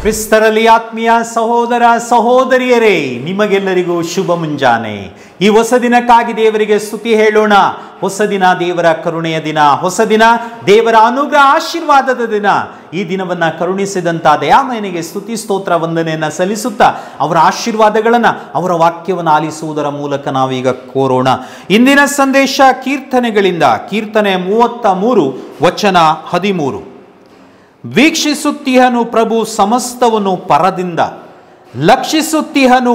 ಕ್ರಿಸ್ತರಲ್ಲಿ ಆತ್ಮೀಯ ಸಹೋದರ ಸಹೋದರಿಯರೇ ನಿಮಗೆಲ್ಲರಿಗೂ ಶುಭ ಮುಂಜಾನೆ ಈ ಹೊಸ ದಿನಕ್ಕಾಗಿ ದೇವರಿಗೆ ಸ್ತುತಿ ಹೇಳೋಣ ಹೊಸ ದಿನ ದೇವರ ಕರುಣೆಯ ದಿನ ಹೊಸ ದಿನ ದೇವರ ಅನುಗ್ರಹ ಆಶೀರ್ವಾದದ ದಿನ ಈ ದಿನವನ್ನ ಕರುಣಿಸಿದಂತ ದಯಾಮಯನಿಗೆ ಸ್ತುತಿ ಸ್ತೋತ್ರ ವಂದನೆಯನ್ನ ಸಲ್ಲಿಸುತ್ತಾ ಅವರ ಆಶೀರ್ವಾದಗಳನ್ನ ಅವರ ವಾಕ್ಯವನ್ನು ಆಲಿಸುವುದರ ಮೂಲಕ ನಾವೀಗ ಕೋರೋಣ ಇಂದಿನ ಸಂದೇಶ ಕೀರ್ತನೆಗಳಿಂದ ಕೀರ್ತನೆ ಮೂವತ್ತ ಮೂರು ವಚನ ಹದಿಮೂರು ವೀಕ್ಷಿಸುತ್ತಿಹನು ಪ್ರಭು ಸಮಸ್ತವನ್ನು ಪರದಿಂದ ಲಕ್ಷಿಸುತ್ತಿಹನು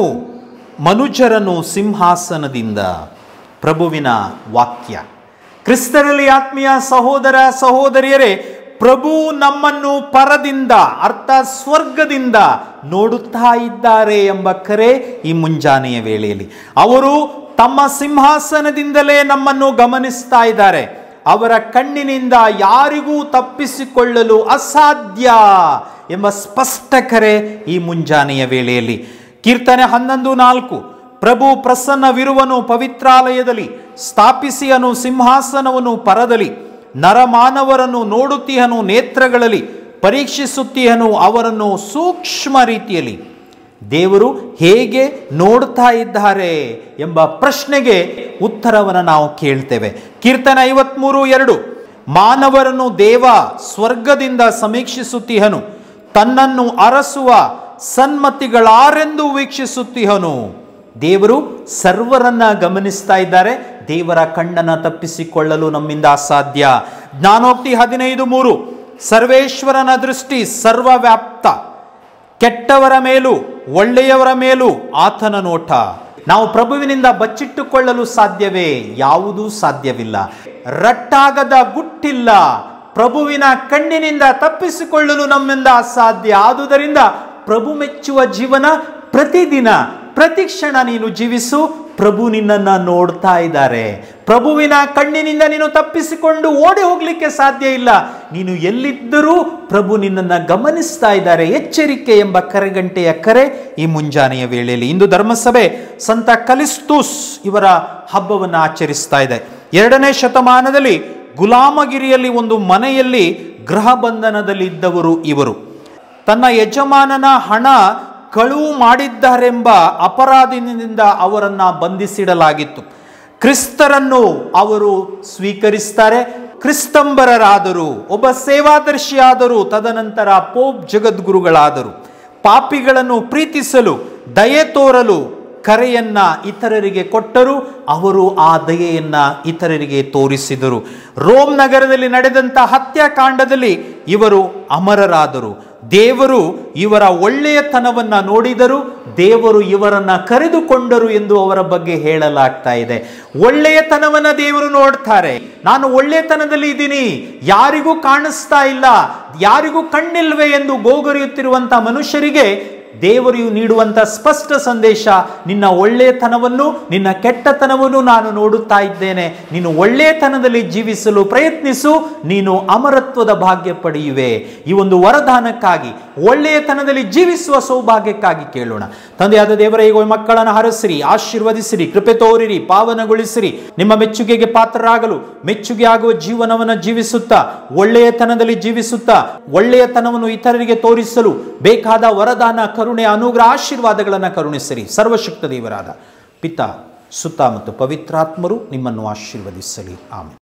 ಮನುಜರನು ಸಿಂಹಾಸನದಿಂದ ಪ್ರಭುವಿನ ವಾಕ್ಯ ಕ್ರಿಸ್ತರಲ್ಲಿ ಆತ್ಮೀಯ ಸಹೋದರ ಸಹೋದರಿಯರೇ ಪ್ರಭು ನಮ್ಮನ್ನು ಪರದಿಂದ ಅರ್ಥ ಸ್ವರ್ಗದಿಂದ ನೋಡುತ್ತಾ ಇದ್ದಾರೆ ಎಂಬ ಕರೆ ಈ ಮುಂಜಾನೆಯ ವೇಳೆಯಲ್ಲಿ ಅವರು ತಮ್ಮ ಸಿಂಹಾಸನದಿಂದಲೇ ನಮ್ಮನ್ನು ಗಮನಿಸ್ತಾ ಇದ್ದಾರೆ ಅವರ ಕಣ್ಣಿನಿಂದ ಯಾರಿಗೂ ತಪ್ಪಿಸಿಕೊಳ್ಳಲು ಅಸಾಧ್ಯ ಎಂಬ ಸ್ಪಷ್ಟ ಕರೆ ಈ ಮುಂಜಾನೆಯ ವೇಳೆಯಲ್ಲಿ ಕೀರ್ತನೆ ಹನ್ನೊಂದು ನಾಲ್ಕು ಪ್ರಭು ಪ್ರಸನ್ನವಿರುವನು ಪವಿತ್ರಾಲಯದಲ್ಲಿ ಸ್ಥಾಪಿಸಿಯನು ಸಿಂಹಾಸನವನ್ನು ಪರದಲ್ಲಿ ನರಮಾನವರನ್ನು ನೋಡುತ್ತೀಹನು ನೇತ್ರಗಳಲ್ಲಿ ಪರೀಕ್ಷಿಸುತ್ತೀಹನು ಅವರನ್ನು ಸೂಕ್ಷ್ಮ ರೀತಿಯಲ್ಲಿ ದೇವರು ಹೇಗೆ ನೋಡ್ತಾ ಇದ್ದಾರೆ ಎಂಬ ಪ್ರಶ್ನೆಗೆ ಉತ್ತರವನ್ನು ನಾವು ಕೇಳ್ತೇವೆ ಕೀರ್ತನೆ ಐವತ್ಮೂರು ಎರಡು ಮಾನವರನ್ನು ದೇವ ಸ್ವರ್ಗದಿಂದ ಸಮೀಕ್ಷಿಸುತ್ತಿಹನು ತನ್ನನ್ನು ಅರಸುವ ಸನ್ಮತಿಗಳಾರೆಂದು ವೀಕ್ಷಿಸುತ್ತಿಹನು ದೇವರು ಸರ್ವರನ್ನ ಗಮನಿಸ್ತಾ ಇದ್ದಾರೆ ದೇವರ ಕಣ್ಣನ್ನು ತಪ್ಪಿಸಿಕೊಳ್ಳಲು ನಮ್ಮಿಂದ ಅಸಾಧ್ಯ ಜ್ಞಾನೋಕ್ತಿ ಹದಿನೈದು ಮೂರು ಸರ್ವೇಶ್ವರನ ದೃಷ್ಟಿ ಸರ್ವವ್ಯಾಪ್ತ ಕೆಟ್ಟವರ ಮೇಲೂ ಒಳ್ಳೆಯವರ ಮೇಲೂ ಆತನ ನೋಟ ನಾವು ಪ್ರಭುವಿನಿಂದ ಬಚ್ಚಿಟ್ಟುಕೊಳ್ಳಲು ಸಾಧ್ಯವೇ ಯಾವುದೂ ಸಾಧ್ಯವಿಲ್ಲ ರಟ್ಟಾಗದ ಗುಟ್ಟಿಲ್ಲ ಪ್ರಭುವಿನ ಕಣ್ಣಿನಿಂದ ತಪ್ಪಿಸಿಕೊಳ್ಳಲು ನಮ್ಮಿಂದ ಅಸಾಧ್ಯ ಆದುದರಿಂದ ಪ್ರಭು ಮೆಚ್ಚುವ ಜೀವನ ಪ್ರತಿದಿನ ಪ್ರತಿ ಕ್ಷಣ ನೀನು ಜೀವಿಸು ಪ್ರಭು ನಿನ್ನನ್ನು ನೋಡ್ತಾ ಇದ್ದಾರೆ ಪ್ರಭುವಿನ ಕಣ್ಣಿನಿಂದ ನೀನು ತಪ್ಪಿಸಿಕೊಂಡು ಓಡಿ ಹೋಗ್ಲಿಕ್ಕೆ ಸಾಧ್ಯ ಇಲ್ಲ ನೀನು ಎಲ್ಲಿದ್ದರೂ ಪ್ರಭು ನಿನ್ನನ್ನು ಗಮನಿಸ್ತಾ ಇದ್ದಾರೆ ಎಚ್ಚರಿಕೆ ಎಂಬ ಕರೆಗಂಟೆಯ ಕರೆ ಈ ಮುಂಜಾನೆಯ ವೇಳೆಯಲ್ಲಿ ಇಂದು ಧರ್ಮಸಭೆ ಸಂತ ಕಲಿಸ್ತೂಸ್ ಇವರ ಹಬ್ಬವನ್ನು ಆಚರಿಸ್ತಾ ಇದೆ ಎರಡನೇ ಶತಮಾನದಲ್ಲಿ ಗುಲಾಮಗಿರಿಯಲ್ಲಿ ಒಂದು ಮನೆಯಲ್ಲಿ ಗೃಹ ಬಂಧನದಲ್ಲಿ ಇದ್ದವರು ಇವರು ತನ್ನ ಯಜಮಾನನ ಹಣ ಕಳುವು ಮಾಡಿದ್ದಾರೆಂಬ ಅಪರಾಧದಿಂದ ಅವರನ್ನು ಬಂಧಿಸಿಡಲಾಗಿತ್ತು ಕ್ರಿಸ್ತರನ್ನು ಅವರು ಸ್ವೀಕರಿಸ್ತಾರೆ ಕ್ರಿಸ್ತಂಬರರಾದರು ಒಬ್ಬ ಸೇವಾದರ್ಶಿಯಾದರು ತದನಂತರ ಪೋಪ್ ಜಗದ್ಗುರುಗಳಾದರು ಪಾಪಿಗಳನ್ನು ಪ್ರೀತಿಸಲು ದಯೆ ತೋರಲು ಕರೆಯನ್ನ ಇತರರಿಗೆ ಕೊಟ್ಟರು ಅವರು ಆ ದಯೆಯನ್ನ ಇತರರಿಗೆ ತೋರಿಸಿದರು ರೋಮ್ ನಗರದಲ್ಲಿ ನಡೆದಂಥ ಹತ್ಯಾಕಾಂಡದಲ್ಲಿ ಇವರು ಅಮರರಾದರು ದೇವರು ಇವರ ಒಳ್ಳೆಯತನವನ್ನ ನೋಡಿದರು ದೇವರು ಇವರನ್ನ ಕರೆದುಕೊಂಡರು ಎಂದು ಅವರ ಬಗ್ಗೆ ಹೇಳಲಾಗ್ತಾ ಇದೆ ಒಳ್ಳೆಯತನವನ್ನ ದೇವರು ನೋಡ್ತಾರೆ ನಾನು ಒಳ್ಳೆಯತನದಲ್ಲಿ ಇದ್ದೀನಿ ಯಾರಿಗೂ ಕಾಣಿಸ್ತಾ ಇಲ್ಲ ಯಾರಿಗೂ ಕಣ್ಣಿಲ್ವೇ ಎಂದು ಗೋಗರಿಯುತ್ತಿರುವಂತ ಮನುಷ್ಯರಿಗೆ ದೇವರು ನೀಡುವಂತ ಸ್ಪಷ್ಟ ಸಂದೇಶ ನಿನ್ನ ಒಳ್ಳೆಯತನವನ್ನು ನಿನ್ನ ಕೆಟ್ಟತನವನ್ನು ನಾನು ನೋಡುತ್ತಾ ಇದ್ದೇನೆ ನೀನು ಒಳ್ಳೆಯತನದಲ್ಲಿ ಜೀವಿಸಲು ಪ್ರಯತ್ನಿಸು ನೀನು ಅಮರತ್ವದ ಭಾಗ್ಯ ಪಡೆಯುವೆ ಈ ಒಂದು ವರದಾನಕ್ಕಾಗಿ ಒಳ್ಳೆಯತನದಲ್ಲಿ ಜೀವಿಸುವ ಸೌಭಾಗ್ಯಕ್ಕಾಗಿ ಕೇಳೋಣ ತಂದೆಯಾದ ದೇವರ ಈಗ ಮಕ್ಕಳನ್ನು ಹರಸಿರಿ ಆಶೀರ್ವದಿಸಿರಿ ಕೃಪೆ ತೋರಿರಿ ಪಾವನಗೊಳಿಸಿರಿ ನಿಮ್ಮ ಮೆಚ್ಚುಗೆಗೆ ಪಾತ್ರರಾಗಲು ಮೆಚ್ಚುಗೆ ಆಗುವ ಜೀವನವನ್ನು ಜೀವಿಸುತ್ತಾ ಒಳ್ಳೆಯತನದಲ್ಲಿ ಜೀವಿಸುತ್ತಾ ಒಳ್ಳೆಯತನವನ್ನು ಇತರರಿಗೆ ತೋರಿಸಲು ಬೇಕಾದ ವರದಾನ ಕರುಣೆ ಅನುಗ್ರಹ ಆಶೀರ್ವಾದಗಳನ್ನು ಕರುಣಿಸಿರಿ ಸರ್ವಶಕ್ತ ದೇವರಾದ ಪಿತ ಸುತ್ತ ಮತ್ತು ಪವಿತ್ರಾತ್ಮರು ನಿಮ್ಮನ್ನು ಆಶೀರ್ವದಿಸಲಿ ಆಮೇಲೆ